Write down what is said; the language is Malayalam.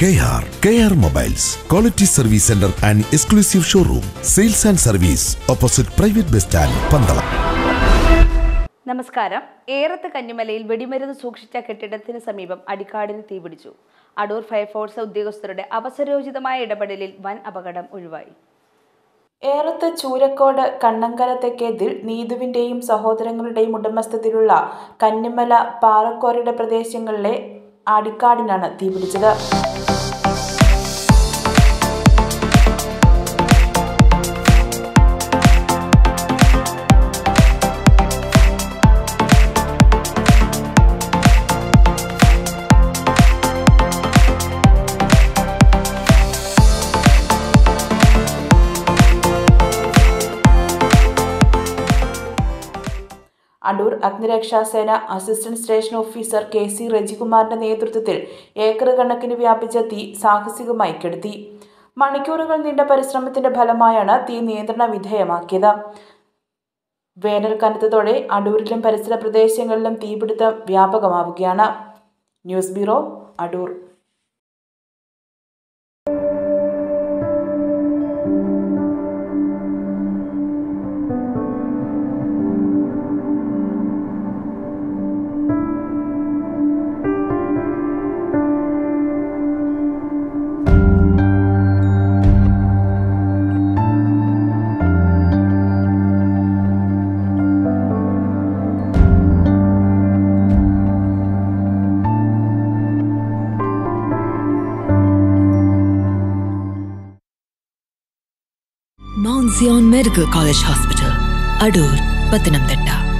K R K R mobiles quality service centre and exclusive showroom sales and service opposite private bus stand Pandalam നമസ്കാരം ഏറത്ത് കന്നിമലയിൽ വെടിമരുന്ന് സൂക്ഷിച്ച കെട്ടിടത്തിന് സമീപം അടിക്കാടിന് തീപിടിച്ചു അടൂർ ഫയർഫോഴ്സ് ഉദ്യോഗസ്ഥരുടെ അവസരോചിതമായ ഇടപെടലിൽ വൻ അപകടം ഒഴിവായി ഏറത്ത് ചൂരക്കോട് കണ്ണങ്കര തെക്കേതിൽ നീതുവിന്റെയും സഹോദരങ്ങളുടെയും ഉടമസ്ഥതയിലുള്ള കന്നിമല പാറക്കോറയുടെ പ്രദേശങ്ങളിലെ ആടിക്കാടിനാണ് തീപിടിച്ചത് അടൂർ അഗ്നിരക്ഷാസേന assistant station officer K C റജികുമാറിന്റെ നേതൃത്വത്തിൽ ഏക്കർ കണക്കിന് വ്യാപിച്ച തീ സാഹസികമായി കെടുത്തി മണിക്കൂറുകൾ നീണ്ട പരിശ്രമത്തിന്റെ ഫലമായാണ് തീ നിയന്ത്രണ വിധേയമാക്കിയത് വേനൽ കനത്തതോടെ അടൂരിലും പരിസര പ്രദേശങ്ങളിലും തീപിടുത്തം വ്യാപകമാവുകയാണ് news bureau Adoor Mount Zion Medical College Hospital, Adur, Patanamthitta.